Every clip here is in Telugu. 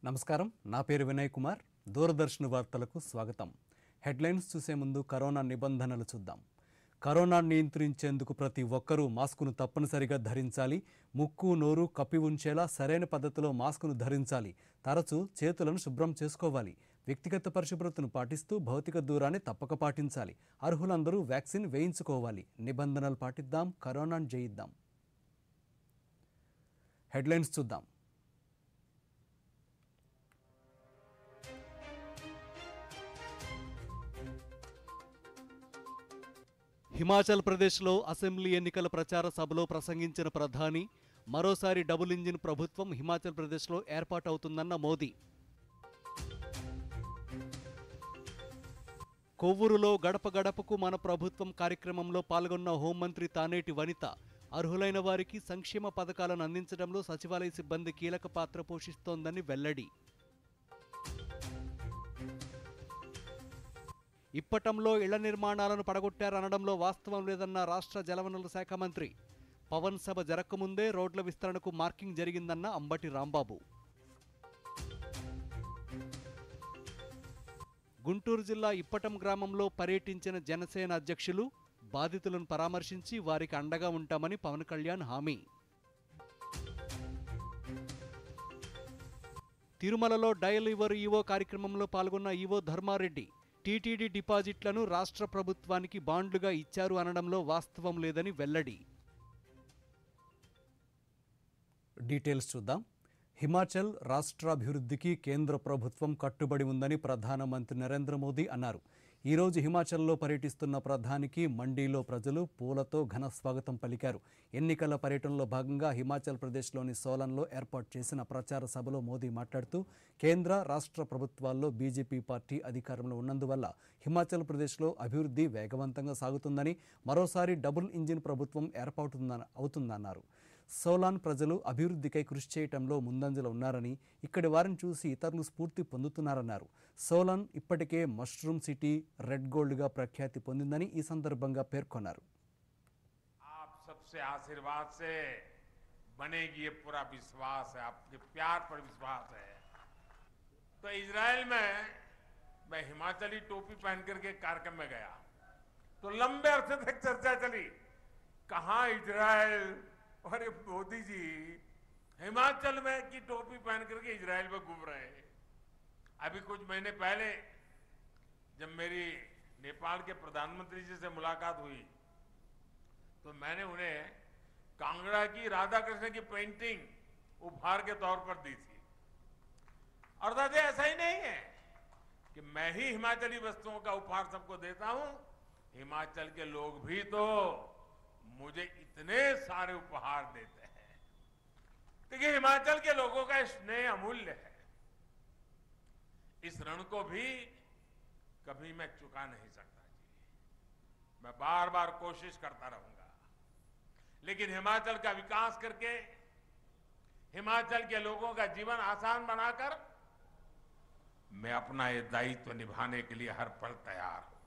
నమస్కారం నా పేరు వినయ్ కుమార్ దూరదర్శన్ వార్తలకు స్వాగతం హెడ్లైన్స్ చూసే ముందు కరోనా నిబంధనలు చూద్దాం కరోనా నియంత్రించేందుకు ప్రతి ఒక్కరూ మాస్కును తప్పనిసరిగా ధరించాలి ముక్కు నోరు కప్పి ఉంచేలా సరైన పద్ధతిలో మాస్కును ధరించాలి తరచూ చేతులను శుభ్రం చేసుకోవాలి వ్యక్తిగత పరిశుభ్రతను పాటిస్తూ భౌతిక దూరాన్ని తప్పక పాటించాలి అర్హులందరూ వ్యాక్సిన్ వేయించుకోవాలి నిబంధనలు పాటిద్దాం కరోనాను జయిద్దాం హెడ్లైన్స్ చూద్దాం హిమాచల్ ప్రదేశ్లో అసెంబ్లీ ఎన్నికల ప్రచార సభలో ప్రసంగించిన ప్రధాని మరోసారి డబుల్ ఇంజిన్ ప్రభుత్వం హిమాచల్ ప్రదేశ్లో ఏర్పాటవుతుందన్న మోదీ కొవ్వూరులో గడప గడపకు మన ప్రభుత్వం కార్యక్రమంలో పాల్గొన్న హోంమంత్రి తానేటి వనిత అర్హులైన వారికి సంక్షేమ పథకాలను అందించడంలో సచివాలయ సిబ్బంది కీలక పాత్ర పోషిస్తోందని వెల్లడి ఇప్పటంలో ఇళ్ల నిర్మాణాలను పడగొట్టారనడంలో వాస్తవం లేదన్న రాష్ట్ర జలవనరుల శాఖ మంత్రి పవన్ సభ జరగకముందే రోడ్ల విస్తరణకు మార్కింగ్ జరిగిందన్న అంబటి రాంబాబు గుంటూరు జిల్లా ఇప్పటం గ్రామంలో పర్యటించిన జనసేన అధ్యక్షులు బాధితులను పరామర్శించి వారికి అండగా ఉంటామని పవన్ కళ్యాణ్ హామీ తిరుమలలో డయల్ యువర్ ఈవో కార్యక్రమంలో పాల్గొన్న ఈవో ధర్మారెడ్డి టీటీడీ డిపాజిట్లను రాష్ట్ర ప్రభుత్వానికి బాండ్లుగా ఇచ్చారు అనడంలో వాస్తవం లేదని వెల్లడి డీటెయిల్స్ చూద్దాం హిమాచల్ రాష్ట్రాభివృద్ధికి కేంద్ర ప్రభుత్వం కట్టుబడి ఉందని ప్రధానమంత్రి నరేంద్ర మోదీ అన్నారు ఈరోజు హిమాచల్లో పర్యటిస్తున్న ప్రధానికి మండీలో ప్రజలు పూలతో ఘన స్వాగతం పలికారు ఎన్నికల పర్యటనలో భాగంగా హిమాచల్ ప్రదేశ్లోని సోలన్లో ఏర్పాటు చేసిన ప్రచార సభలో మోదీ మాట్లాడుతూ కేంద్ర రాష్ట్ర ప్రభుత్వాల్లో బీజేపీ పార్టీ అధికారంలో ఉన్నందువల్ల హిమాచల్ ప్రదేశ్లో అభివృద్ధి వేగవంతంగా సాగుతుందని మరోసారి డబుల్ ఇంజిన్ ప్రభుత్వం ఏర్పాటుందని అవుతుందన్నారు సోలాన్ ప్రజలు అభివృద్ధికై కృషి చేయటంలో ముందంజలో ఉన్నారని ఇక్కడి వారిని చూసి ఇతరులు స్ఫూర్తి పొందుతున్నారన్నారు సోలాన్ ఇప్పటికే మష్రూమ్ సిటీ రెడ్ గోల్డ్గా ప్రఖ్యాతి పొందిందని ఈ సందర్భంగా పేర్కొన్నారు आप सबसे आशीर्वाद से बनेगी ये पूरा विश्वास है आपके प्यार पर विश्वास है तो इजराइल में मैं हिमाचली टोपी पहन करके कार्यक्रम में गया तो लंबे अरसे तक चर्चा चली कहा इजराइल और ये मोदी जी हिमाचल में की टोपी पहन करके इजराइल में घूम रहे हैं अभी कुछ महीने पहले जब मेरी नेपाल के प्रधानमंत्री जी से मुलाकात हुई तो मैंने उन्हें कांगड़ा की राधा कृष्ण की पेंटिंग उपहार के तौर पर दी थी और दादा ऐसा ही नहीं है कि मैं ही हिमाचली वस्तुओं का उपहार सबको देता हूं हिमाचल के लोग भी तो मुझे इतने सारे उपहार देते हैं देखिए हिमाचल के लोगों का स्नेह अमूल्य है इस ऋण को भी कभी मैं चुका नहीं सकता जी मैं बार बार कोशिश करता रहूंगा लेकिन हिमाचल का विकास करके हिमाचल के लोगों का जीवन आसान बनाकर मैं अपना ये दायित्व निभाने के लिए हर पल तैयार हूं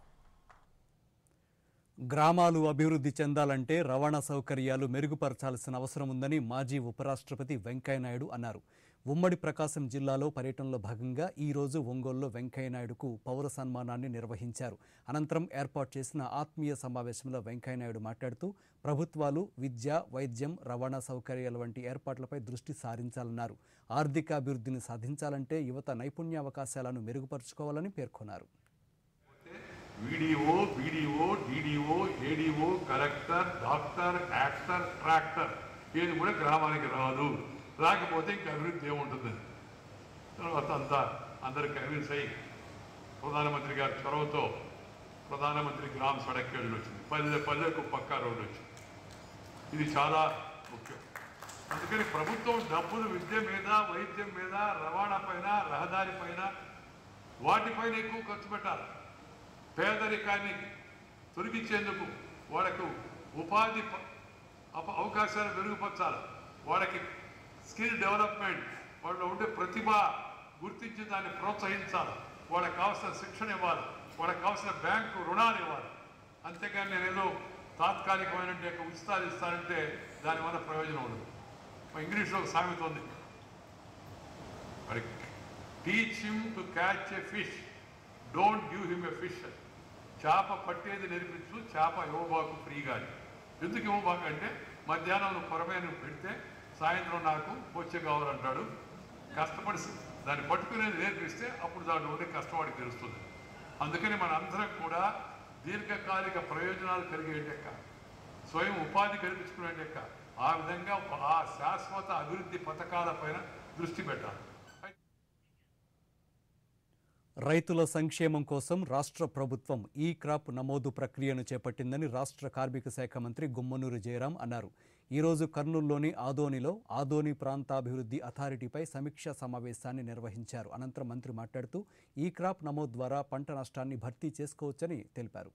గ్రామాలు అభివృద్ధి చెందాలంటే రవాణా సౌకర్యాలు మెరుగుపరచాల్సిన అవసరం ఉందని మాజీ ఉపరాష్ట్రపతి వెంకయ్యనాయుడు అన్నారు ఉమ్మడి ప్రకాశం జిల్లాలో పర్యటనలో భాగంగా ఈ రోజు ఒంగోలులో వెంకయ్యనాయుడుకు పౌర సన్మానాన్ని నిర్వహించారు అనంతరం ఏర్పాటు చేసిన ఆత్మీయ సమావేశంలో వెంకయ్యనాయుడు మాట్లాడుతూ ప్రభుత్వాలు విద్య వైద్యం రవాణా సౌకర్యాల వంటి ఏర్పాట్లపై దృష్టి సారించాలన్నారు ఆర్థిక అభివృద్ధిని సాధించాలంటే యువత నైపుణ్యావకాశాలను మెరుగుపరుచుకోవాలని పేర్కొన్నారు VDO BDO DDO ADO collector doctor actor tractor ఏది కూడా గ్రామానికి రాదు రాకపోతే ఇంక అభివృద్ధి ఏముంటుంది తర్వాత అంతా అందరు కన్విన్స్ అయ్యి ప్రధానమంత్రి గారి చొరవతో ప్రధానమంత్రి గ్రామ సడక్ యోజన వచ్చింది పల్లె పల్లెకు పక్కా రోడ్డు వచ్చింది ఇది చాలా ముఖ్యం అందుకని ప్రభుత్వం డబ్బులు విద్య మీద వైద్యం మీద రవాణా పైన రహదారి పైన వాటిపైన ఎక్కువ ఖర్చు పెట్టాలి పేదరికాన్ని తొలగించేందుకు వాళ్ళకు ఉపాధి ప- అప- అవకాశాలు మెరుగుపరచాలి వాళ్ళకి స్కిల్ డెవలప్మెంట్ వాళ్ళలో ఉండే ప్రతిభ గుర్తించి దాన్ని ప్రోత్సహించాలి వాళ్ళకి కావాల్సిన శిక్షణ ఇవ్వాలి వాళ్ళకి కావాల్సిన బ్యాంకు రుణాలు ఇవ్వాలి అంతేగాని నేను ఏదో తాత్కాలికమైన ఉచితాలు ఇస్తానంటే దానివల్ల ప్రయోజనం ఉండదు మా ఇంగ్లీష్లో ఒక సామెత ఉంది మరి teach him to catch a fish don't give him a fish చేప పట్టేది నేర్పించు చేప ఇవ్వబాకు ఫ్రీగా అని. ఎందుకు ఇవ్వబాకు అంటే మధ్యాహ్నం నువ్వు పొరమే నువ్వు పెడితే సాయంత్రం నాకు వచ్చే కావాలంటాడు కష్టపడి దాన్ని పట్టుకునేది నేర్పిస్తే అప్పుడు దాంట్లో ఉండే కష్టపడి తెలుస్తుంది అందుకని మనందరం కూడా దీర్ఘకాలిక ప్రయోజనాలు కలిగే లెక్క స్వయం ఉపాధి కల్పించుకునే లెక్క ఆ విధంగా ఆ శాశ్వత అభివృద్ధి పథకాలపైన దృష్టి పెట్టాలి రైతుల సంక్షేమం కోసం రాష్ట్ర ప్రభుత్వం ఈ క్రాప్ నమోదు ప్రక్రియను చేపట్టిందని రాష్ట్ర కార్మిక శాఖ మంత్రి గుమ్మనూరు జయరాం అన్నారు ఈరోజు కర్నూలులోని ఆదోనిలో ఆదోని ప్రాంతాభివృద్ధి అథారిటీపై సమీక్షా సమావేశాన్ని నిర్వహించారు అనంతరం మంత్రి మాట్లాడుతూ ఈ క్రాప్ నమోదు ద్వారా పంట నష్టాన్ని భర్తీ చేసుకోవచ్చని తెలిపారు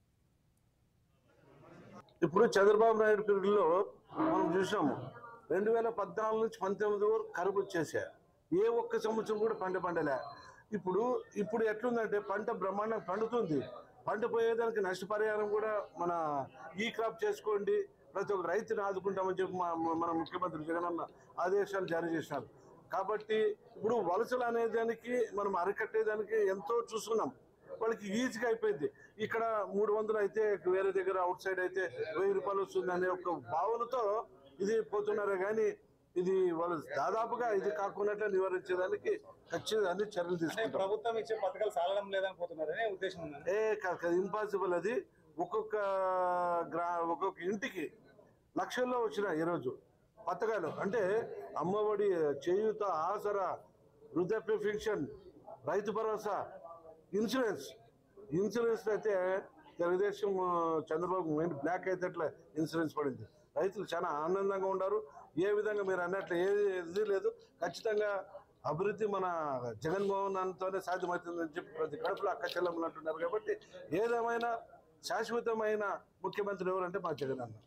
ఇప్పుడు చంద్రబాబు నాయుడు పీరియడ్లో మనం చూసాము రెండు వేల పద్నాలుగు నుంచి పంతొమ్మిది వరకు కరువు వచ్చేసాయి ఏ ఒక్క సంవత్సరం కూడా పంట పండలే ఇప్పుడు ఇప్పుడు ఎట్లుందంటే పంట బ్రహ్మాండం పండుతుంది పంట పోయేదానికి నష్టపరిహారం కూడా మన ఈ క్రాప్ చేసుకోండి ప్రతి ఒక్క రైతుని ఆదుకుంటామని చెప్పి మా మన ముఖ్యమంత్రి జగనన్న ఆదేశాలు జారీ చేసినారు కాబట్టి ఇప్పుడు వలసలు అనేదానికి మనం అరికట్టేదానికి ఎంతో చూస్తున్నాం వాళ్ళకి ఈజీగా అయిపోయింది ఇక్కడ మూడు వందలు అయితే వేరే దగ్గర అవుట్ సైడ్ అయితే వెయ్యి రూపాయలు వస్తుంది అనే ఒక భావనతో ఇది పోతున్నారే కానీ ఇది వాళ్ళు దాదాపుగా ఇది కాకుండా నివారించేదానికి ఖచ్చితంగా అన్ని చర్యలు అంటే తీసుకుంటాం ప్రభుత్వం ఇచ్చే పథకాలు సాగడం లేదని పోతున్నారనే ఉద్దేశం ఉందండి ఏ కాదు ఇంపాసిబుల్ అది ఒక్కొక్క గ్రా ఒక్కొక్క ఇంటికి లక్షల్లో వచ్చినాయి ఈరోజు పథకాలు అంటే అమ్మఒడి చేయూత ఆసరా వృద్ధాప్య పెన్షన్ రైతు భరోసా ఇన్సూరెన్స్ ఇన్సూరెన్స్ అయితే తెలుగుదేశం ఆ, చంద్రబాబు మెయిన్ బ్లాక్ అయితే అట్లా ఇన్సూరెన్స్ పడింది రైతులు చాలా ఆనందంగా ఉన్నారు ఏ విధంగా మీరు అన్నట్లు ఏది ఇది లేదు ఖచ్చితంగా అభివృద్ధి మన జగన్మోహన్ అన్నతోనే సాధ్యమవుతుందని చెప్పి ప్రతి కడుపులో అక్క చెల్లెమ్మలు అంటున్నారు కాబట్టి ఏదేమైనా శాశ్వతమైన ముఖ్యమంత్రి ఎవరంటే మా జగన్ అన్న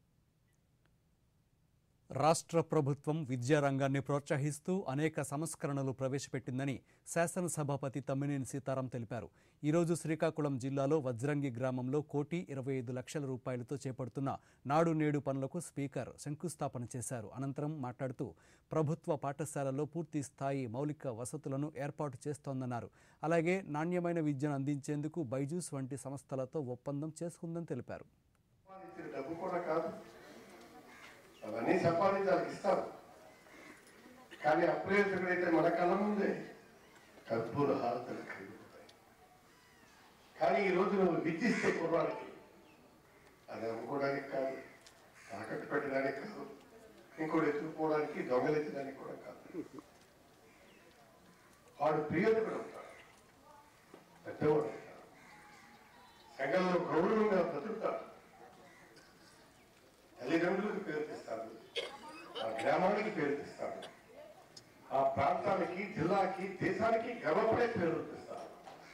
రాష్ట్ర ప్రభుత్వం విద్యారంగాన్ని ప్రోత్సహిస్తూ అనేక సంస్కరణలు ప్రవేశపెట్టిందని శాసనసభాపతి తమ్మినేని సీతారాం తెలిపారు ఈరోజు శ్రీకాకుళం జిల్లాలో వజ్రంగి గ్రామంలో కోటి ఇరవై ఐదు లక్షల రూపాయలతో చేపడుతున్న నాడు నేడు పనులకు స్పీకర్ శంకుస్థాపన చేశారు అనంతరం మాట్లాడుతూ ప్రభుత్వ పాఠశాలల్లో పూర్తి స్థాయి మౌలిక వసతులను ఏర్పాటు చేస్తోందన్నారు అలాగే నాణ్యమైన విద్యను అందించేందుకు బైజూస్ వంటి సంస్థలతో ఒప్పందం చేసుకుందని తెలిపారు సంపాదించిన డబ్బు కూడా కాదు అవన్నీ సంపాదించాలి ఇస్తాం కానీ అప్రయోజకుడైతే మన కళ్ళ ముందే కర్పూర హారతలు కరిగిపోతాయి కానీ ఈ రోజు నువ్వు విద్యిస్తే కుర్రాడికి అది అమ్ముకోవడానికి కాదు తాకట్టు పెట్టడానికి కాదు ఇంకోటి ఎత్తుకుపోవడానికి దొంగలెత్తడానికి కూడా కాదు వాడు ప్రియోజకుడు అవుతాడు పెద్దవాడు అవుతాడు సంఘంలో గౌరవంగా బ్రతుకుతాడు తల్లిదండ్రులకు పేరు తెస్తాడు ఆ గ్రామానికి పేరు తెస్తాడు ఆ ప్రాంతానికి జిల్లాకి దేశానికి గర్వపడే పేరు తెస్తాడు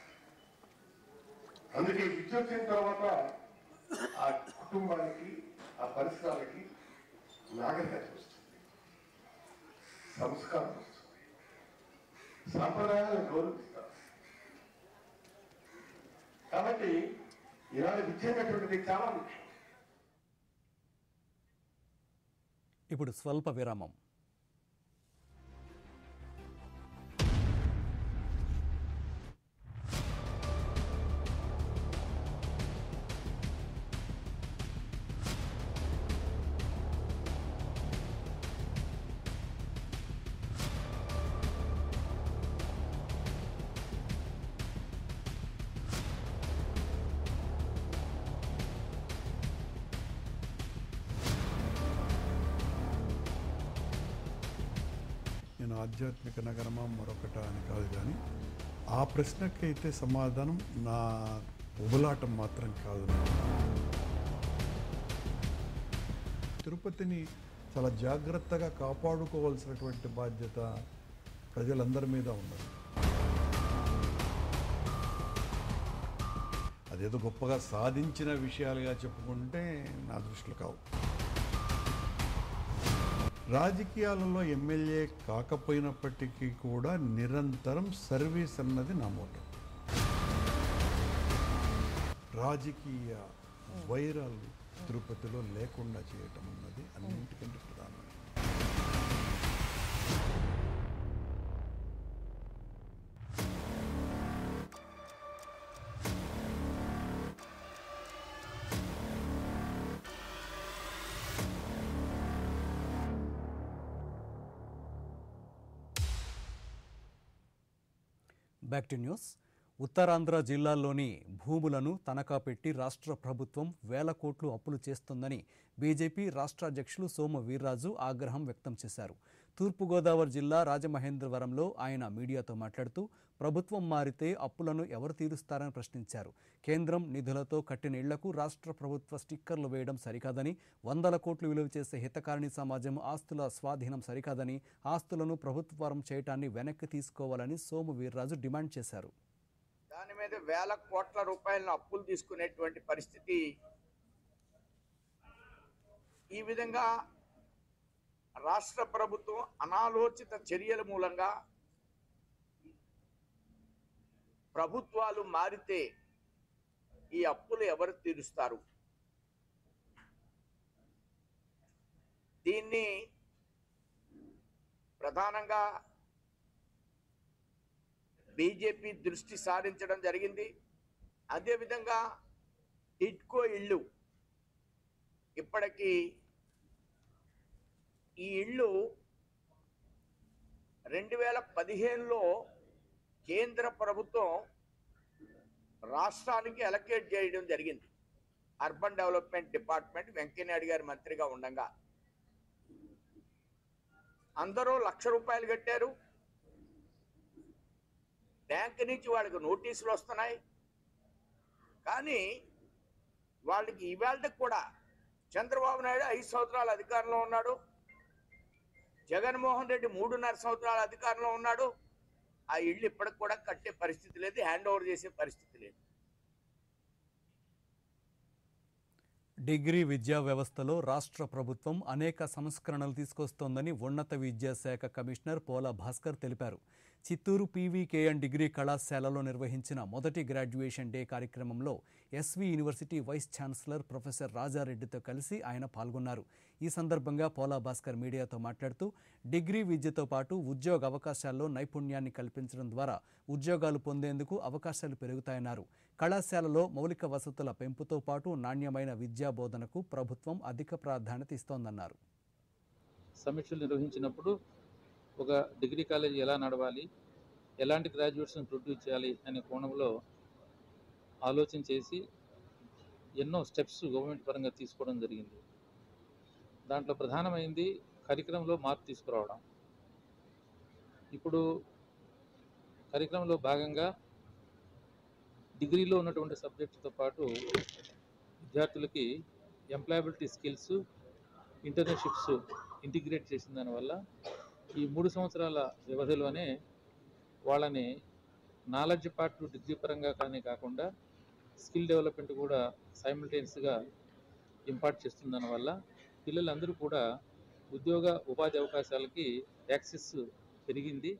అందుకే విద్య వచ్చిన తర్వాత ఆ కుటుంబానికి ఆ పరిసరాలకి నాగరికత వస్తుంది సంస్కారం వస్తుంది సాంప్రదాయాలను గౌరవిస్తారు కాబట్టి ఇవాళ విద్య అనేటువంటిది చాలా ముఖ్యం ఇప్పుడు స్వల్ప విరామం నేను ఆధ్యాత్మిక నగరమా మరొకట అని కాదు కానీ ఆ ప్రశ్నకైతే సమాధానం నా ఉబలాటం మాత్రం కాదు తిరుపతిని చాలా జాగ్రత్తగా కాపాడుకోవాల్సినటువంటి బాధ్యత ప్రజలందరి మీద ఉన్నది అదేదో గొప్పగా సాధించిన విషయాలుగా చెప్పుకుంటే నా దృష్టిలో కావు రాజకీయాలలో ఎమ్మెల్యే కాకపోయినప్పటికీ కూడా నిరంతరం సర్వీస్ అన్నది నా మోటో రాజకీయ వైరాలు తిరుపతిలో లేకుండా చేయటం అన్నది అన్నింటికంటే ప్రధానమైనది బ్యాక్ టు న్యూస్ ఉత్తరాంధ్ర జిల్లాల్లోని భూములను తనఖా పెట్టి రాష్ట్ర ప్రభుత్వం వేల కోట్లు అప్పులు చేస్తోందని బీజేపీ రాష్ట్ర అధ్యక్షులు సోము వీర్రాజు ఆగ్రహం వ్యక్తం చేశారు తూర్పుగోదావరి జిల్లా రాజమహేంద్రవరంలో ఆయన మీడియాతో మాట్లాడుతూ ప్రభుత్వం మారితే అప్పులను ఎవరు తీరుస్తారని ప్రశ్నించారు కేంద్రం నిధులతో కట్టిన ఇళ్లకు రాష్ట్ర ప్రభుత్వ స్టిక్కర్లు వేయడం సరికాదని వందల కోట్లు విలువ చేసే హితకారిణి సమాజం ఆస్తుల స్వాధీనం సరికాదని ఆస్తులను ప్రభుత్వపరం చేయటాన్ని వెనక్కి తీసుకోవాలని సోము వీర్రాజు డిమాండ్ చేశారు దాని మీద వేల కోట్ల రూపాయలను అప్పులు తీసుకునేటువంటి పరిస్థితి ఈ విధంగా రాష్ట్ర ప్రభుత్వం అనాలోచిత చర్యల మూలంగా ప్రభుత్వాలు మారితే ఈ అప్పులు ఎవరు తీరుస్తారు దీన్ని ప్రధానంగా బీజేపీ దృష్టి సారించడం జరిగింది అదేవిధంగా టిడ్కో ఇళ్ళు ఇప్పటికీ ఈ ఇళ్ళు రెండు వేల పదిహేనులో కేంద్ర ప్రభుత్వం రాష్ట్రానికి అలకేట్ చేయడం జరిగింది అర్బన్ డెవలప్మెంట్ డిపార్ట్మెంట్ వెంకయ్యనాయుడు గారి మంత్రిగా ఉండగా అందరూ లక్ష రూపాయలు కట్టారు బ్యాంక్ నుంచి వాళ్ళకి నోటీసులు వస్తున్నాయి కానీ వాళ్ళకి ఇవాళ కూడా చంద్రబాబు నాయుడు ఐదు సంవత్సరాల అధికారంలో ఉన్నాడు జగన్మోహన్ రెడ్డి మూడున్నర సంవత్సరాల అధికారంలో ఉన్నాడు ఆ ఇళ్ళు ఇప్పటికి కూడా కట్టే పరిస్థితి లేదు హ్యాండ్ ఓవర్ చేసే పరిస్థితి లేదు డిగ్రీ విద్యా వ్యవస్థలో రాష్ట్ర ప్రభుత్వం అనేక సంస్కరణలు తీసుకొస్తోందని ఉన్నత విద్యాశాఖ కమిషనర్ పోలా భాస్కర్ తెలిపారు చిత్తూరు పీవీకేఎన్ డిగ్రీ కళాశాలలో నిర్వహించిన మొదటి గ్రాడ్యుయేషన్ డే కార్యక్రమంలో SV university vice chancellor professor రాజారెడ్డితో కలిసి ఆయన పాల్గొన్నారు ఈ సందర్భంగా పోలా భాస్కర్ మీడియాతో మాట్లాడుతూ డిగ్రీ విద్యతో పాటు ఉద్యోగ అవకాశాల్లో నైపుణ్యాన్ని కల్పించడం ద్వారా ఉద్యోగాలు పొందేందుకు అవకాశాలు పెరుగుతాయన్నారు కళాశాలలో మౌలిక వసతుల పెంపుతో పాటు నాణ్యమైన విద్యా బోధనకు ప్రభుత్వం అధిక ప్రాధాన్యత ఇస్తోందన్నారు సమీక్షలు నిర్వహించినప్పుడు ఒక డిగ్రీ కాలేజ్ ఎలా నడవాలి ఎలాంటి గ్రాడ్యుయేట్స్ని ప్రొడ్యూస్ చేయాలి అనే కోణంలో ఆలోచన చేసి ఎన్నో స్టెప్స్ గవర్నమెంట్ పరంగా తీసుకోవడం జరిగింది దాంట్లో ప్రధానమైంది కరికులంలో మార్పు తీసుకురావడం ఇప్పుడు కరికులంలో భాగంగా డిగ్రీలో ఉన్నటువంటి సబ్జెక్టుతో పాటు విద్యార్థులకి ఎంప్లాయబిలిటీ స్కిల్స్ ఇంటర్న్షిప్స్ ఇంటిగ్రేట్ చేసిన దానివల్ల ఈ మూడు సంవత్సరాల వ్యవధిలోనే వాళ్ళని నాలెడ్జ్ పార్ట్ డిగ్రీ పరంగా కానీ కాకుండా స్కిల్ డెవలప్మెంట్ కూడా సైమిల్టేనియస్గా ఇంపార్ట్ చేస్తున్న దానివల్ల పిల్లలందరూ కూడా ఉద్యోగ ఉపాధి అవకాశాలకి యాక్సెస్ పెరిగింది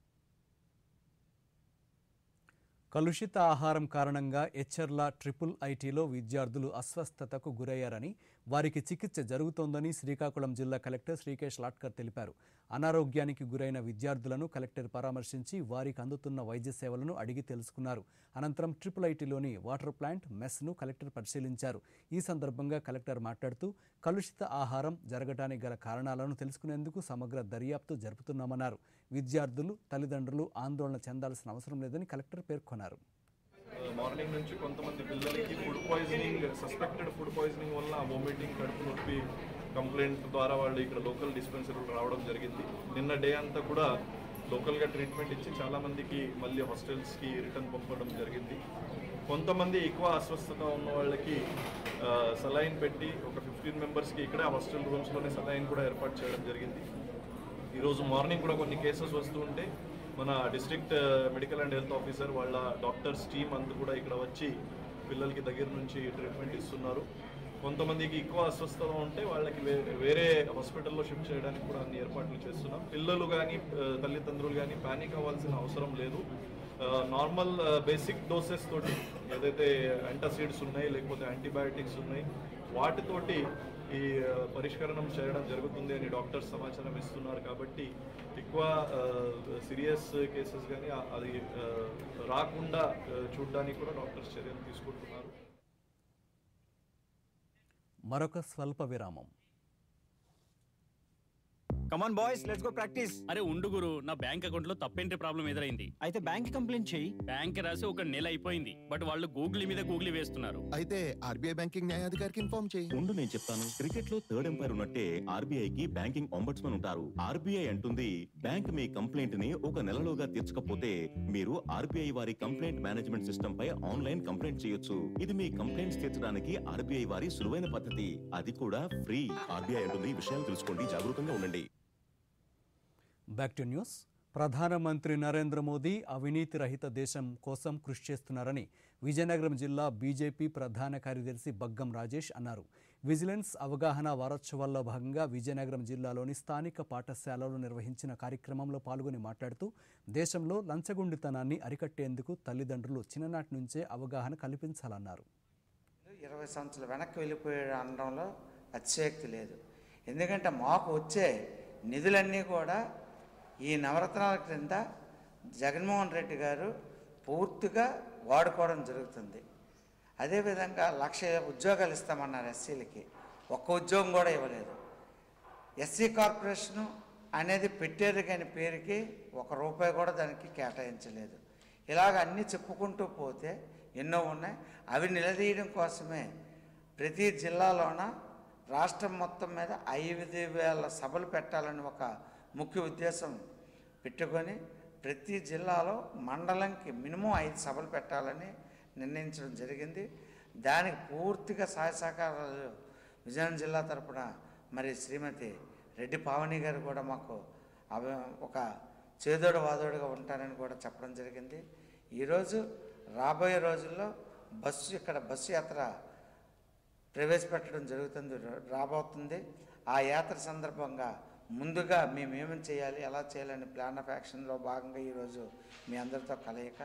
కలుషిత ఆహారం కారణంగా ఎచ్చర్ల ట్రిపుల్ ఐటీలో విద్యార్థులు అస్వస్థతకు గురయ్యారని వారికి చికిత్స జరుగుతోందని శ్రీకాకుళం జిల్లా కలెక్టర్ శ్రీకేష్ లాట్కర్ తెలిపారు అనారోగ్యానికి గురైన విద్యార్థులను కలెక్టర్ పరామర్శించి వారికి అందుతున్న వైద్య సేవలను అడిగి తెలుసుకున్నారు అనంతరం ట్రిపుల్ ఐటీలోని వాటర్ ప్లాంట్ మెస్ను కలెక్టర్ పరిశీలించారు ఈ సందర్భంగా కలెక్టర్ మాట్లాడుతూ కలుషిత ఆహారం జరగడానికి గల కారణాలను తెలుసుకునేందుకు సమగ్ర దర్యాప్తు జరుపుతున్నామన్నారు విద్యార్థులు తల్లిదండ్రులు ఆందోళన చెందాల్సిన అవసరం లేదని కలెక్టర్ పేర్కొన్నారు మార్నింగ్ నుంచి కొంతమంది పిల్లలకి food poisoning suspected food poisoning వల్ల వామిటింగ్ కడుపు నొప్పి కంప్లైంట్ ద్వారా వాళ్ళు ఇక్కడ లోకల్ డిస్పెన్సరీకి రావడం జరిగింది నిన్న డే అంతా కూడా లోకల్గా ట్రీట్మెంట్ ఇచ్చి చాలామందికి మళ్ళీ హాస్టల్స్కి రిటర్న్ పంపడం జరిగింది కొంతమంది ఎక్కువ అస్వస్థత ఉన్న వాళ్ళకి సలైన్ పెట్టి ఒక ఫిఫ్టీన్ మెంబర్స్కి ఇక్కడే హాస్టల్ రూమ్స్లోనే సలైన్ కూడా ఏర్పాటు చేయడం జరిగింది ఈరోజు మార్నింగ్ కూడా కొన్ని కేసెస్ వస్తూ ఉంటే మన district medical and health officer వాళ్ళ డాక్టర్స్ టీమ్ అంతా కూడా ఇక్కడ వచ్చి పిల్లలకి దగ్గర నుంచి ట్రీట్మెంట్ ఇస్తున్నారు కొంతమందికి ఎక్కువ అస్వస్థత ఉంటే వాళ్ళకి వే- వేరే హాస్పిటల్లో షిఫ్ట్ చేయడానికి కూడా అన్ని ఏర్పాట్లు చేస్తున్నాం పిల్లలు కానీ తల్లిదండ్రులు కానీ పానిక్ అవ్వాల్సిన అవసరం లేదు నార్మల్ బేసిక్ డోసెస్ తోటి ఏదైతే యాంటాసిడ్స్ ఉన్నాయి లేకపోతే యాంటీబయాటిక్స్ ఉన్నాయి వాటితోటి ఈ ఆ, పరిష్కరణం చేయడం జరుగుతుంది అని డాక్టర్స్ సమాచారం ఇస్తున్నారు కాబట్టి ఎక్కువ సీరియస్ కేసెస్ కానీ అది ఆ, రాకుండా ఆ, చూడడానికి కూడా డాక్టర్స్ చర్యలు తీసుకుంటున్నారు మరొక స్వల్ప విరామం come on boys let's go practice అరే ఉండు గురు నా బ్యాంక్ అకౌంట్ లో తప్పేంటి ప్రాబ్లం ఎదురైంది అయితే బ్యాంక్ కంప్లైంట్ చేయి బ్యాంక్ రాసి ఒక నెల అయిపోయింది బట్ వాళ్ళు గూగుల్ మీద గూగుల్ వేస్తున్నారు అయితే ఆర్బీఐ బ్యాంకింగ్ న్యాయాధికారికి ఇన్ఫార్మ్ చేయి ఉండు నేను చెప్తాను క్రికెట్ లో థర్డ్ ఎంపైర్ ఉన్నట్టే ఆర్బీఐ కి బ్యాంకింగ్ ఒంబడ్స్మన్ ఉంటారు ఆర్బీఐ అంటుంది బ్యాంక్ మీ కంప్లైంట్ ని ఒక నెలలోగా తీర్చకపోతే మీరు ఆర్బీఐ వారి కంప్లైంట్ మేనేజ్మెంట్ సిస్టమ్ పై ఆన్లైన్ కంప్లైంట్ చేయొచ్చు ఇది మీ కంప్లైంట్స్ తీర్చడానికి ఆర్బీఐ వారి సులువైన పద్ధతి అది కూడా ఫ్రీ ఆర్బీఐ అంటుంది ఈ విషయాలు తెలుసుకోండి జాగరూకంగా ఉండండి బ్యాక్ టు న్యూస్ ప్రధానమంత్రి నరేంద్ర మోదీ అవినీతి రహిత దేశం కోసం కృషి చేస్తున్నారని విజయనగరం జిల్లా బీజేపీ ప్రధాన కార్యదర్శి బగ్గం రాజేష్ అన్నారు విజిలెన్స్ అవగాహన వారోత్సవాల్లో భాగంగా విజయనగరం జిల్లాలోని స్థానిక పాఠశాలలో నిర్వహించిన కార్యక్రమంలో పాల్గొని మాట్లాడుతూ దేశంలో లంచగొండితనాన్ని అరికట్టేందుకు తల్లిదండ్రులు చిన్ననాటి నుంచే అవగాహన కల్పించాలన్నారు ఇరవై సంవత్సరాలు వెనక్కి వెళ్ళిపోయాడు అనడంలో అతిశయోక్తి లేదు ఎందుకంటే మాకు వచ్చే నిధులన్నీ కూడా ఈ నవరత్నాల క్రింద జగన్మోహన్ రెడ్డి గారు పూర్తిగా వాడుకోవడం జరుగుతుంది అదేవిధంగా లక్ష ఉద్యోగాలు ఇస్తామన్నారు ఎస్సీలకి ఒక్క ఉద్యోగం కూడా ఇవ్వలేదు ఎస్సీ కార్పొరేషను అనేది పెట్టారు కానీ పేరుకి ఒక రూపాయి కూడా దానికి కేటాయించలేదు ఇలాగ అన్నీ చెప్పుకుంటూ పోతే ఎన్నో ఉన్నాయి అవి నిలదీయడం కోసమే ప్రతి జిల్లాలోన రాష్ట్రం మొత్తం మీద ఐదు వేల సభలు పెట్టాలని ఒక ముఖ్య ఉద్దేశం పెట్టుకొని ప్రతి జిల్లాలో మండలంకి మినిమం ఐదు సభలు పెట్టాలని నిర్ణయించడం జరిగింది దానికి పూర్తిగా సహాయ సహకారాలు విజయనగరం జిల్లా తరపున మరి శ్రీమతి రెడ్డి పావని గారు కూడా మాకు అవ ఒక చేదోడు వాదోడుగా ఉంటారని కూడా చెప్పడం జరిగింది ఈరోజు రాబోయే రోజుల్లో బస్సు ఇక్కడ బస్సు యాత్ర ప్రవేశపెట్టడం జరుగుతుంది రాబోతుంది ఆ యాత్ర సందర్భంగా ముందుగా మేము ఏమేమి చేయాలి ఎలా చేయాలని ప్లాన్ ఆఫ్ యాక్షన్లో భాగంగా ఈరోజు మీ అందరితో కలయిక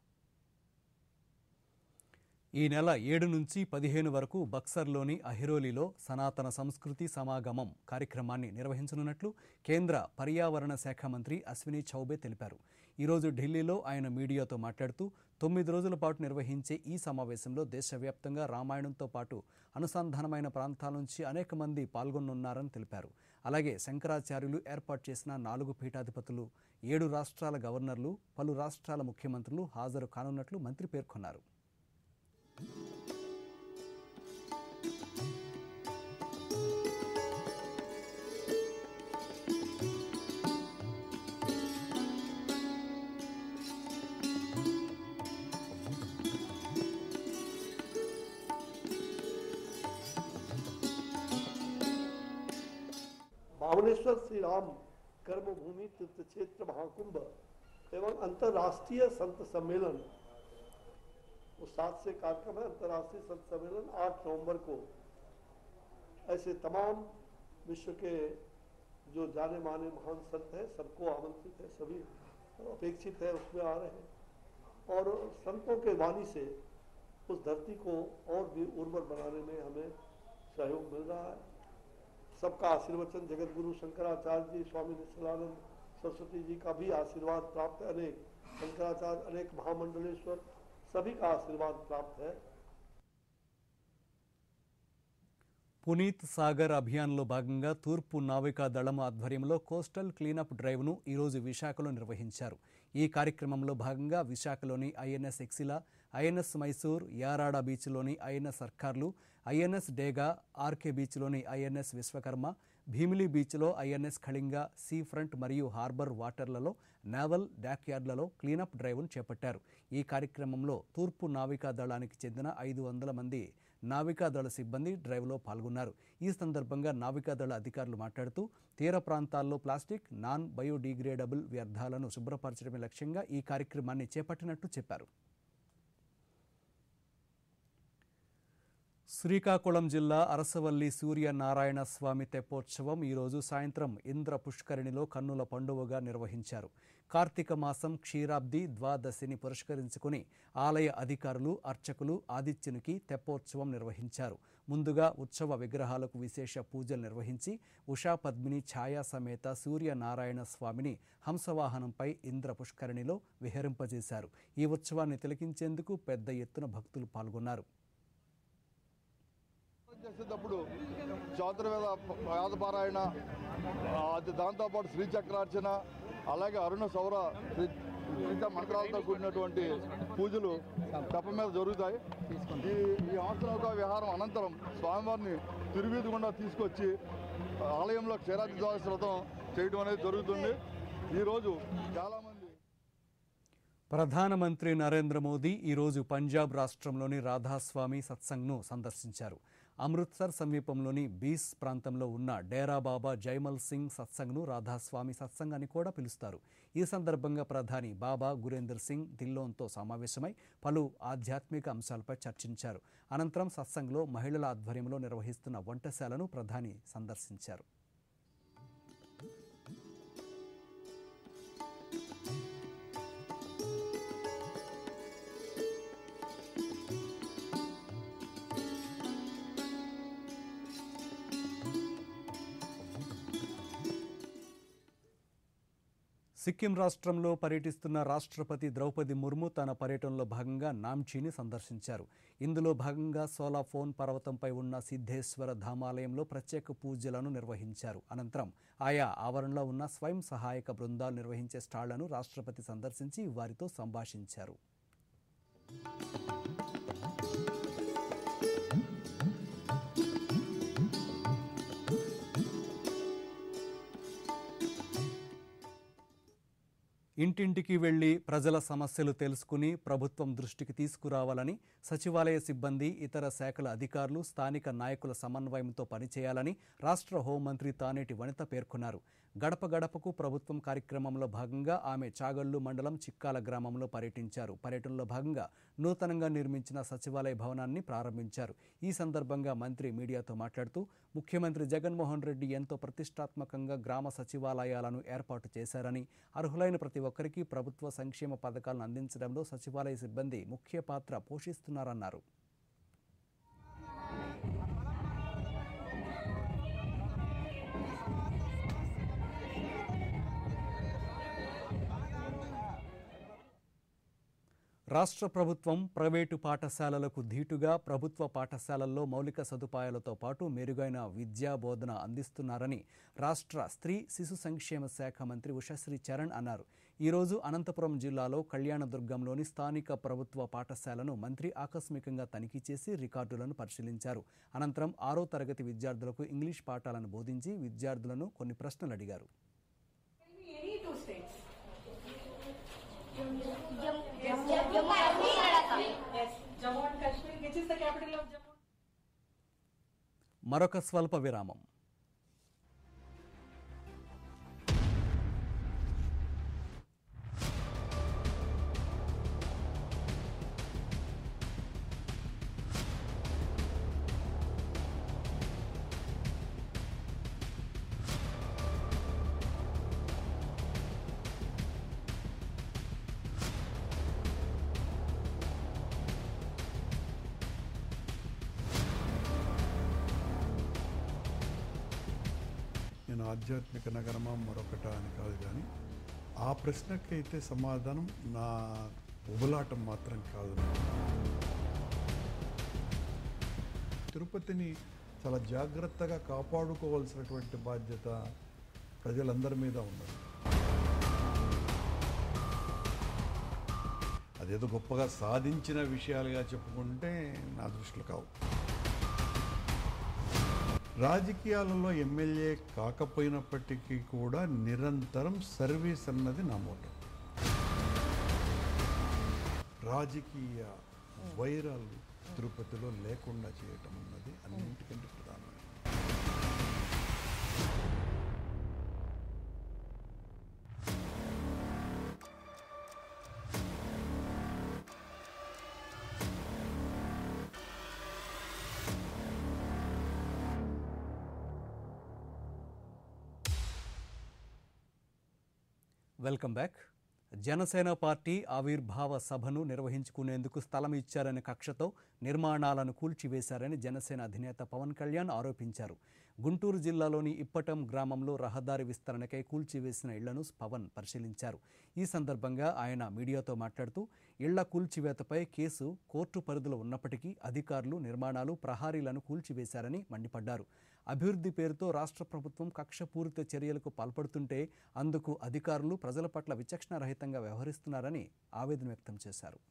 ఈ నెల ఏడు నుంచి పదిహేను వరకు బక్సర్లోని అహిరోలిలో సనాతన సంస్కృతి సమాగమం కార్యక్రమాన్ని నిర్వహించనున్నట్లు కేంద్ర పర్యావరణ శాఖ మంత్రి అశ్విని చౌబే తెలిపారు ఈరోజు ఢిల్లీలో ఆయన మీడియాతో మాట్లాడుతూ తొమ్మిది రోజుల పాటు నిర్వహించే ఈ సమావేశంలో దేశవ్యాప్తంగా రామాయణంతో పాటు అనుసంధానమైన ప్రాంతాల నుంచి అనేక మంది పాల్గొనున్నారని తెలిపారు అలాగే శంకరాచార్యులు ఏర్పాటు చేసిన నాలుగు పీఠాధిపతులు ఏడు రాష్ట్రాల గవర్నర్లు పలు రాష్ట్రాల ముఖ్యమంత్రులు హాజరు కానున్నట్లు మంత్రి పేర్కొన్నారు भावनेश्वर श्री राम कर्मभूमि तीर्थ क्षेत्र महाकुंभ एवं अंतर्राष्ट्रीय संत सम्मेलन वो सात से कार्यक्रम है अंतर्राष्ट्रीय संत सम्मेलन आठ नवंबर को ऐसे तमाम विश्व के जो जाने माने महान संत हैं सबको आमंत्रित है सभी अपेक्षित है उसमें आ रहे हैं और संतों के वाणी से उस धरती को और भी उर्वर बनाने में हमें सहयोग मिल रहा है सबका आशीर्वचन जगत गुरु शंकराचार्य जी स्वामी निश्चलानंद सरस्वती जी का भी आशीर्वाद प्राप्त है अनेक शंकराचार्य अनेक महामंडलेश्वर सभी का आशीर्वाद प्राप्त है పునీత్ సాగర్ అభియాన్లో భాగంగా తూర్పు నావికా దళం ఆధ్వర్యంలో కోస్టల్ క్లీనప్ డ్రైవ్ను ఈరోజు విశాఖలో నిర్వహించారు ఈ కార్యక్రమంలో భాగంగా విశాఖలోని ఐఎన్ఎస్ ఎక్సిలా ఐఎన్ఎస్ మైసూర్ యారాడ బీచ్లోని ఐఎన్ఎస్ సర్కార్లు ఐఎన్ఎస్ డేగా ఆర్కే బీచ్లోని ఐఎన్ఎస్ విశ్వకర్మ భీమిలి బీచ్లో ఐఎన్ఎస్ కళింగ సీ ఫ్రంట్ మరియు హార్బర్ వాటర్లలో నావల్ డాక్యార్డ్లలో క్లీనప్ డ్రైవ్ను చేపట్టారు ఈ కార్యక్రమంలో తూర్పు నావికా దళానికి చెందిన ఐదు వందల మంది నావికాదళ సిబ్బంది డ్రైవ్లో పాల్గొన్నారు ఈ సందర్భంగా నావికాదళ అధికారులు మాట్లాడుతూ తీర ప్రాంతాల్లో ప్లాస్టిక్ నాన్ బయోడిగ్రేడబుల్ వ్యర్థాలను శుభ్రపరచడమే లక్ష్యంగా ఈ కార్యక్రమాన్ని చేపట్టినట్టు చెప్పారు శ్రీకాకుళం జిల్లా అరసవల్లి సూర్యనారాయణ స్వామి తెప్పోత్సవం ఈరోజు సాయంత్రం ఇంద్ర పుష్కరిణిలో కన్నుల పండువగా నిర్వహించారు కార్తీక మాసం క్షీరాబ్ది ద్వాదశిని పురస్కరించుకుని ఆలయ అధికారులు అర్చకులు ఆదిత్యునికి తెప్పోత్సవం నిర్వహించారు ముందుగా ఉత్సవ విగ్రహాలకు విశేష పూజలు నిర్వహించి ఉషా పద్మిని ఛాయా సమేత సూర్యనారాయణ స్వామిని హంసవాహనంపై ఇంద్ర పుష్కరిణిలో విహరింపజేశారు ఈ ఉత్సవాన్ని తిలకించేందుకు పెద్ద ఎత్తున భక్తులు పాల్గొన్నారు చేసేటప్పుడు చాతుర్వేద వేదపారాయణ ఆ, అది దాంతోపాటు శ్రీచక్రార్చన అలాగే అరుణ సౌర శ్రీ శ్రీచ మంత్రాలతో కూడినటువంటి పూజలు తప్ప మీద జరుగుతాయి ఈ ఈ ఆశ్రమ విహారం అనంతరం స్వామివారిని తిరువీధి గుండా తీసుకొచ్చి ఆలయంలో క్షీరాది ద్వాదశ వ్రతం చేయడం అనేది జరుగుతుంది ఈరోజు చాలామంది ప్రధానమంత్రి నరేంద్ర మోదీ ఈరోజు పంజాబ్ రాష్ట్రంలోని రాధాస్వామి సత్సంగ్ను సందర్శించారు అమృత్సర్ సమీపంలోని బీస్ ప్రాంతంలో ఉన్న డేరా బాబా జైమల్ సింగ్ సత్సంగ్ను రాధాస్వామి సత్సంగ్ అని కూడా పిలుస్తారు ఈ సందర్భంగా ప్రధాని బాబా గురేందర్ సింగ్ దిల్లోన్తో సమావేశమై పలు ఆధ్యాత్మిక అంశాలపై చర్చించారు అనంతరం సత్సంగ్లో మహిళల ఆధ్వర్యంలో నిర్వహిస్తున్న వంటశాలను ప్రధాని సందర్శించారు సిక్కిం రాష్ట్రంలో పర్యటిస్తున్న రాష్ట్రపతి ద్రౌపది ముర్ము తన పర్యటనలో భాగంగా నామ్చీని సందర్శించారు ఇందులో భాగంగా సోలాఫోన్ పర్వతంపై ఉన్న సిద్ధేశ్వర ధామాలయంలో ప్రత్యేక పూజలను నిర్వహించారు అనంతరం ఆయా ఆవరణలో ఉన్న స్వయం సహాయక బృందాలు నిర్వహించే స్టాళ్లను రాష్ట్రపతి సందర్శించి వారితో సంభాషించారు ఇంటింటికి వెళ్లి ప్రజల సమస్యలు తెలుసుకుని ప్రభుత్వం దృష్టికి తీసుకురావాలని సచివాలయ సిబ్బంది ఇతర శాఖల అధికారులు స్థానిక నాయకుల సమన్వయంతో పనిచేయాలని రాష్ట్ర హోంమంత్రి తానేటి వనిత పేర్కొన్నారు గడప గడపకు ప్రభుత్వం కార్యక్రమంలో భాగంగా ఆమె చాగళ్లు మండలం చిక్కాల గ్రామంలో పర్యటించారు పర్యటనలో భాగంగా నూతనంగా నిర్మించిన సచివాలయ భవనాన్ని ప్రారంభించారు ఈ సందర్భంగా మంత్రి మీడియాతో మాట్లాడుతూ ముఖ్యమంత్రి జగన్మోహన్ రెడ్డి ఎంతో ప్రతిష్టాత్మకంగా గ్రామ సచివాలయాలను ఏర్పాటు చేశారని అర్హులైన ప్రతి ఒక్కరికి ప్రభుత్వ సంక్షేమ పథకాలను అందించడంలో సచివాలయ సిబ్బంది ముఖ్య పాత్ర పోషిస్తున్నారన్నారు రాష్ట్ర ప్రభుత్వం ప్రైవేటు పాఠశాలలకు ధీటుగా ప్రభుత్వ పాఠశాలల్లో మౌలిక సదుపాయాలతో పాటు మెరుగైన విద్యా బోధన అందిస్తున్నారని రాష్ట్ర స్త్రీ శిశు సంక్షేమ శాఖ మంత్రి ఉషశ్రీ చరణ్ అన్నారు ఈరోజు అనంతపురం జిల్లాలో కళ్యాణదుర్గంలోని స్థానిక ప్రభుత్వ పాఠశాలను మంత్రి ఆకస్మికంగా తనిఖీ చేసి రికార్డులను పరిశీలించారు అనంతరం ఆరో తరగతి విద్యార్థులకు ఇంగ్లీష్ పాఠాలను బోధించి విద్యార్థులను కొన్ని ప్రశ్నలు అడిగారు Any two states. Jammu and Kashmir. Yes, Jammu and Kashmir. Which is the capital of Jammu? మరొక స్వల్ప విరామం నేను ఆధ్యాత్మిక నగరమా మరొకట అని కాదు కానీ ఆ ప్రశ్నకైతే సమాధానం నా ఉబలాటం మాత్రం కాదు తిరుపతిని చాలా జాగ్రత్తగా కాపాడుకోవాల్సినటువంటి బాధ్యత ప్రజలందరి మీద ఉన్నది అదేదో గొప్పగా సాధించిన విషయాలుగా చెప్పుకుంటే నా దృష్టిలో కావు రాజకీయాలలో ఎమ్మెల్యే కాకపోయినప్పటికీ కూడా నిరంతరం సర్వీస్ అన్నది నా మోటో రాజకీయ వైరాలు తిరుపతిలో లేకుండా చేయటం అన్నది అన్నింటికంటే ప్రధానమైనది వెల్కమ్ బ్యాక్ జనసేన పార్టీ ఆవిర్భావ సభను నిర్వహించుకునేందుకు స్థలం ఇచ్చారనే కక్షతో నిర్మాణాలను కూల్చివేశారని జనసేన అధినేత పవన్ కళ్యాణ్ ఆరోపించారు గుంటూరు జిల్లాలోని ఇప్పటం గ్రామంలో రహదారి విస్తరణకై కూల్చివేసిన ఇళ్లను పవన్ పరిశీలించారు ఈ సందర్భంగా ఆయన మీడియాతో మాట్లాడుతూ ఇళ్ల కూల్చివేతపై కేసు కోర్టు పరిధిలో ఉన్నప్పటికీ అధికారులు నిర్మాణాలు ప్రహారీలను కూల్చివేశారని మండిపడ్డారు అభివృద్ధి పేరుతో రాష్ట్ర ప్రభుత్వం కక్షపూరిత చర్యలకు పాల్పడుతుంటే అందుకు అధికారులు ప్రజల పట్ల విచక్షణారహితంగా వ్యవహరిస్తున్నారని ఆవేదన వ్యక్తం చేశారు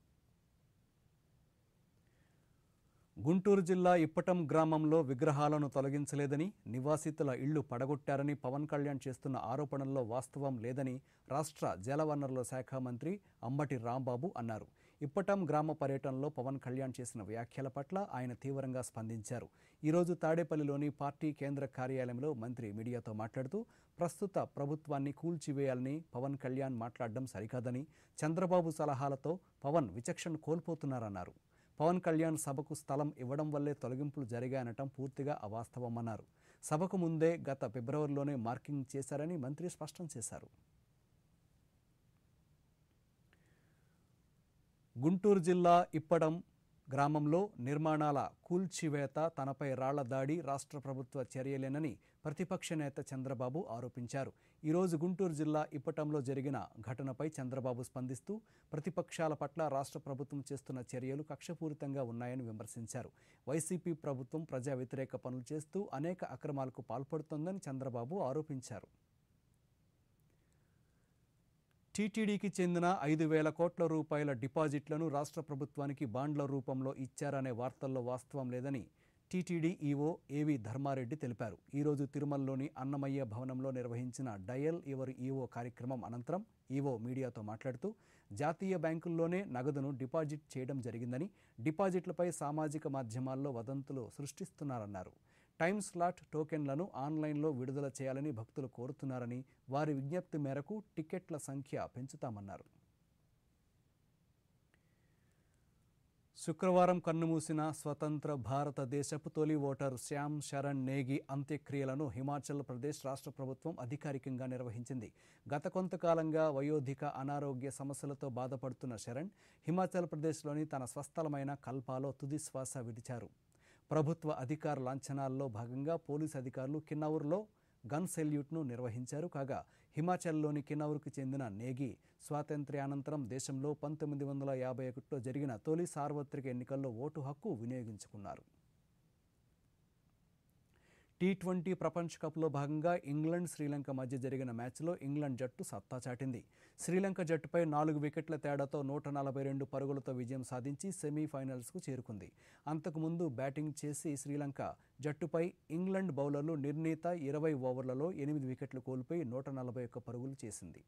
గుంటూరు జిల్లా ఇప్పటం గ్రామంలో విగ్రహాలను తొలగించలేదని నివాసితుల ఇళ్లు పడగొట్టారని పవన్ కళ్యాణ్ చేస్తున్న ఆరోపణల్లో వాస్తవం లేదని రాష్ట్ర జలవనరుల శాఖ మంత్రి అంబటి రాంబాబు అన్నారు ఇప్పటం గ్రామ పర్యటనలో పవన్ కళ్యాణ్ చేసిన వ్యాఖ్యల పట్ల ఆయన తీవ్రంగా స్పందించారు ఈరోజు తాడేపల్లిలోని పార్టీ కేంద్ర కార్యాలయంలో మంత్రి మీడియాతో మాట్లాడుతూ ప్రస్తుత ప్రభుత్వాన్ని కూల్చివేయాలని పవన్ కళ్యాణ్ మాట్లాడడం సరికాదని చంద్రబాబు సలహాలతో పవన్ విచక్షణ కోల్పోతున్నారన్నారు పవన్ కళ్యాణ్ సభకు స్థలం ఇవ్వడం వల్లే తొలగింపులు జరిగాయనటం పూర్తిగా అవాస్తవమన్నారు సభకు ముందే గత ఫిబ్రవరిలోనే మార్కింగ్ చేశారని మంత్రి స్పష్టం చేశారు గుంటూరు జిల్లా ఇప్పడం గ్రామంలో నిర్మాణాల కూల్చివేత తనపై రాళ్ల దాడి రాష్ట్ర ప్రభుత్వ చర్యలేనని ప్రతిపక్ష నేత చంద్రబాబు ఆరోపించారు ఈరోజు గుంటూరు జిల్లా ఇప్పటంలో జరిగిన ఘటనపై చంద్రబాబు స్పందిస్తూ ప్రతిపక్షాల పట్ల రాష్ట్ర ప్రభుత్వం చేస్తున్న చర్యలు కక్షపూరితంగా ఉన్నాయని విమర్శించారు వైసీపీ ప్రభుత్వం ప్రజా వ్యతిరేక పనులు చేస్తూ అనేక అక్రమాలకు పాల్పడుతోందని చంద్రబాబు ఆరోపించారు టీటీడీకి చెందిన ఐదు వేల కోట్ల రూపాయల డిపాజిట్లను రాష్ట్ర ప్రభుత్వానికి బాండ్ల రూపంలో ఇచ్చారనే వార్తల్లో వాస్తవం లేదని టీటీడీ ఈవో ఏవి ధర్మారెడ్డి తెలిపారు ఈరోజు తిరుమలలోని అన్నమయ్య భవనంలో నిర్వహించిన డయల్ ఎవరు ఈవో కార్యక్రమం అనంతరం ఈవో మీడియాతో మాట్లాడుతూ జాతీయ బ్యాంకుల్లోనే నగదును డిపాజిట్ చేయడం జరిగిందని డిపాజిట్లపై సామాజిక మాధ్యమాల్లో వదంతులు సృష్టిస్తున్నారన్నారు టైమ్ స్లాట్ టోకెన్లను ఆన్లైన్లో విడుదల చేయాలని భక్తులు కోరుతున్నారని వారి విజ్ఞప్తి మేరకు టికెట్ల సంఖ్య పెంచుతామన్నారు శుక్రవారం కన్నుమూసిన స్వతంత్ర భారతదేశపు తొలి ఓటర్ శ్యామ్ శరణ్ నేగి అంత్యక్రియలను హిమాచల్ ప్రదేశ్ రాష్ట్ర ప్రభుత్వం అధికారికంగా నిర్వహించింది గత కొంతకాలంగా వయోధిక అనారోగ్య సమస్యలతో బాధపడుతున్న శరణ్ హిమాచల్ ప్రదేశ్లోని తన స్వస్థలమైన కల్పాలో తుది శ్వాస విడిచారు ప్రభుత్వ అధికార లాంఛనాల్లో భాగంగా పోలీసు అధికారులు కిన్నౌర్లో గన్ సెల్యూట్ను నిర్వహించారు కాగా హిమాచల్లోని కిన్నౌర్కు చెందిన నేగి స్వాతంత్ర్యానంతరం దేశంలో పంతొమ్మిది వందల యాభై ఒకటిలో జరిగిన తొలి సార్వత్రిక ఎన్నికల్లో ఓటు హక్కు వినియోగించుకున్నారు టీ ట్వంటీ ప్రపంచ కప్లో భాగంగా ఇంగ్లాండ్ శ్రీలంక మధ్య జరిగిన మ్యాచ్లో ఇంగ్లాండ్ జట్టు సత్తా చాటింది శ్రీలంక జట్టుపై నాలుగు వికెట్ల తేడాతో నూట నలభై రెండు పరుగులతో విజయం సాధించి సెమీఫైనల్స్కు చేరుకుంది అంతకుముందు బ్యాటింగ్ చేసి శ్రీలంక జట్టుపై ఇంగ్లాండ్ బౌలర్లు నిర్ణీత ఇరవై ఓవర్లలో ఎనిమిది వికెట్లు కోల్పోయి నూట నలభై ఒక్క పరుగులు చేసింది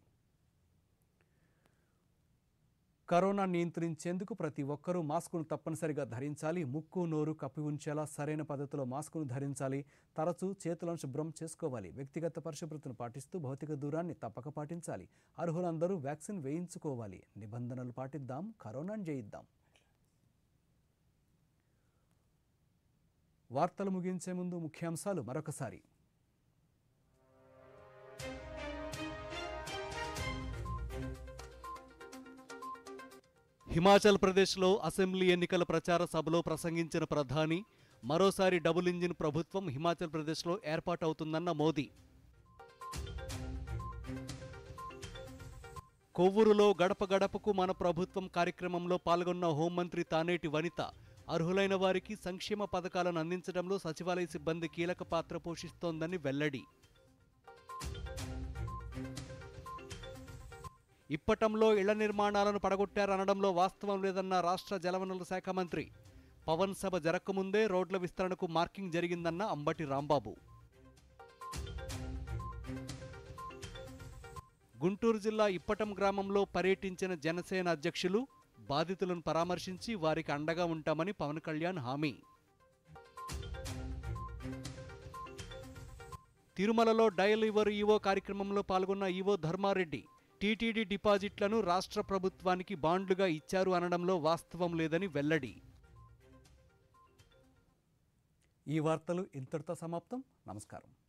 కరోనా నియంత్రించేందుకు ప్రతి ఒక్కరూ మాస్కును తప్పనిసరిగా ధరించాలి ముక్కు నోరు కప్పి ఉంచేలా సరైన పద్ధతిలో మాస్కును ధరించాలి తరచూ చేతులను శుభ్రం చేసుకోవాలి వ్యక్తిగత పరిశుభ్రతను పాటిస్తూ భౌతిక దూరాన్ని తప్పక పాటించాలి అర్హులందరూ వ్యాక్సిన్ వేయించుకోవాలి నిబంధనలు పాటిద్దాం కరోనాను జయిద్దాం వార్తలు ముగించే ముందు ముఖ్యాంశాలు మరొకసారి హిమాచల్ ప్రదేశ్లో అసెంబ్లీ ఎన్నికల ప్రచార సభలో ప్రసంగించిన ప్రధాని మరోసారి డబుల్ ఇంజిన్ ప్రభుత్వం హిమాచల్ ప్రదేశ్లో ఏర్పాటవుతుందన్న మోదీ కొవ్వూరులో గడప గడపకు మన ప్రభుత్వం కార్యక్రమంలో పాల్గొన్న హోంమంత్రి తానేటి వనిత అర్హులైన వారికి సంక్షేమ పథకాలను అందించడంలో సచివాలయ సిబ్బంది కీలక పాత్ర పోషిస్తోందని వెల్లడి ఇప్పటంలో ఇళ్ల నిర్మాణాలను పడగొట్టారనడంలో వాస్తవం లేదన్న రాష్ట్ర జలవనరుల శాఖ మంత్రి పవన్ సభ జరగకముందే రోడ్ల విస్తరణకు మార్కింగ్ జరిగిందన్న అంబటి రాంబాబు గుంటూరు జిల్లా ఇప్పటం గ్రామంలో పర్యటించిన జనసేన అధ్యక్షులు బాధితులను పరామర్శించి వారికి అండగా ఉంటామని పవన్ కళ్యాణ్ హామీ తిరుమలలో డయల్ ఇవర్ ఈవో కార్యక్రమంలో పాల్గొన్న ఈవో ధర్మారెడ్డి టీటీడీ డిపాజిట్లను రాష్ట్ర ప్రభుత్వానికి బాండ్లుగా ఇచ్చారు అనడంలో వాస్తవం లేదని వెల్లడి ఈ వార్తలు ఇంతటితో సమాప్తం నమస్కారం